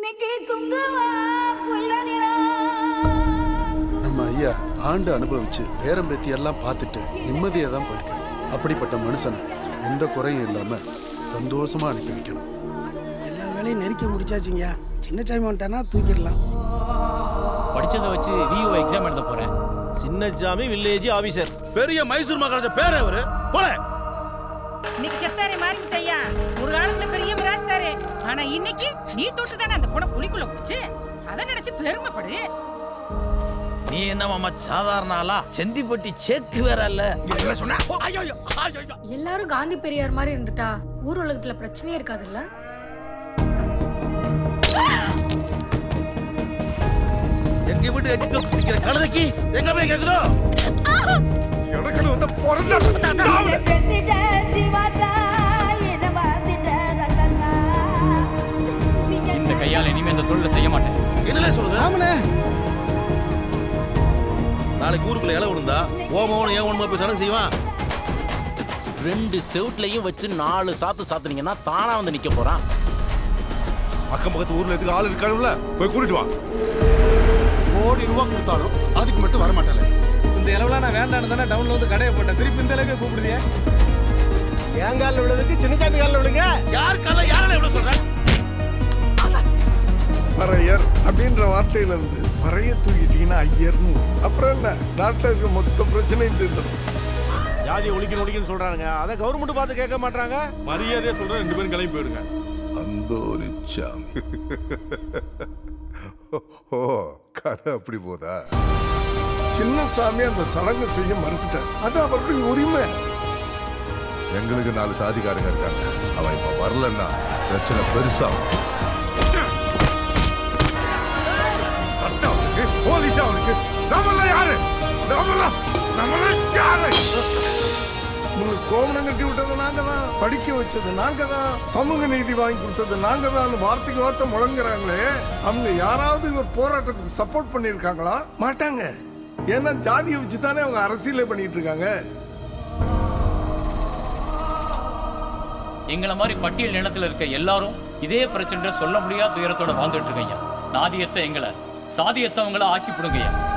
இன்னைக்கு குங்குமம் புள்ள நிறம் நம்ம ஐயா ஆண்டு அனுபவிச்சு பேரம் பேத்தி எல்லாம் பார்த்துட்டு நிம்மதியா தான் போயிருக்காரு அப்படிப்பட்ட மனுஷனை எந்த குறையும் இல்லாம சந்தோஷமா அனுப்பி வைக்கணும் எல்லா வேலையும் நெருக்கி முடிச்சாச்சுங்க சின்ன சாமி வந்துட்டானா தூக்கிடலாம் படிச்சதை வச்சு விஓ எக்ஸாம் எழுத போறேன் சின்னசாமி வில்லேஜ் ஆபீசர் பெரிய மைசூர் மகாராஜா பேரே அவரு போல இன்னைக்கு செத்தாரே மாறிக்கிட்டய்யா ஒரு காலத்துல பெரிய மிராஸ்தாரு ஆனா இன்னைக்கு நீ தொட்டு தானே அந்த பொண்ணை குழிக்குள்ள போச்சு அதை நினைச்சு பெருமைப்படு நீ என்ன மாமா சாதாரண ஆளா செந்திப்பட்டி சேக்கு வேற இல்ல எல்லாரும் காந்தி பெரியார் மாதிரி இருந்துட்டா ஊர் உலகத்துல பிரச்சனையே இருக்காதுல்ல எங்க வீட்டு எஜித்து நிக்கிற கழுதைக்கு எங்க போய் கேக்குதோ பெத்திட்ட ஜீவாத்தா என்ன மாத்திட்ட தங்கங்கா இந்த கையால இனிமே இந்த தொழிலை செய்ய மாட்டேன் என்னலே சொல்லுது ஆமாண்ணே நாளைக்கு ஊருக்குள்ள இலை விழுந்தா ஓமோன ஏன் ஒண்ணுமா போய் சடங்கு செய்வான் ரெண்டு செவுட்லையும் வச்சு நாலு சாத்து சாத்துனீங்கன்னா தானா வந்து நிக்க போறான் அக்கம் பக்கத்து ஊர்ல எதுக்கு ஆள் இருக்காருல்ல போய் கூட்டிட்டு வா கோடி ரூபா கொடுத்தாலும் அதுக்கு மட்டும் வர மாட்டாங்க இந்த இளவுல நான் வேண்டாம் தானே டவுன்ல வந்து கடையை போட்டேன் திருப்பி இந்த அளவுக்கு கூப்பிடுதியா என் காலில் விழுதுக்கு சின்னசாமி காலில் விழுங்க யார் கல்ல யாரில் எவ்வளவு சொல்றேன் பறையர் அப்படின்ற வார்த்தையில இருந்து பறைய தூக்கிட்டீங்கன்னா ஐயர்னு வரும். அப்புறம் என்ன நாட்டில் இருக்க மொத்த பிரச்சனையும் தீர்ந்துடும் ஜாதி ஒழிக்கணும் ஒழிக்கணும் சொல்றானுங்க அதை கவர்மெண்ட் பார்த்து கேட்க மாட்டாங்க மரியாதையா சொல்றேன் ரெண்டு பேரும் கிளம்பி போயிடுங்க அந்தோரிச்சாமி ஓ கதை அப்படி போதா சின்னசாமி அந்த சடங்கு செய்ய மறுத்துட்டார் அது அவருடைய உரிமை எங்களுக்கு நாலு சாதிக்காரங்க இருக்காங்க அவன் இப்ப வரலன்னா பிரச்சனை பெருசா சட்டம் அவனுக்கு போலீஸ் அவனுக்கு நம்மள யாரு நம்மள நம்மள யாரு உங்களுக்கு கோமணம் கட்டி விட்டது நாங்க தான் படிக்க வச்சது நாங்க தான் சமூக நீதி வாங்கி கொடுத்தது நாங்க தான் வார்த்தைக்கு வார்த்தை முழங்குறாங்களே அவங்க யாராவது இவர் போராட்டத்துக்கு சப்போர்ட் பண்ணியிருக்காங்களா மாட்டாங்க ஏன்னா ஜாதியை வச்சு தானே அவங்க அரசியலே பண்ணிட்டு இருக்காங்க எங்களை மாதிரி பட்டியல் நிலத்துல இருக்க எல்லாரும் இதே பிரச்சனை சொல்ல முடியாத துயரத்தோட வாழ்ந்துட்டு இருக்கீங்க நாதியத்தை எங்களை சாதியத்தவங்கள ஆக்கி விடுங்கய்யா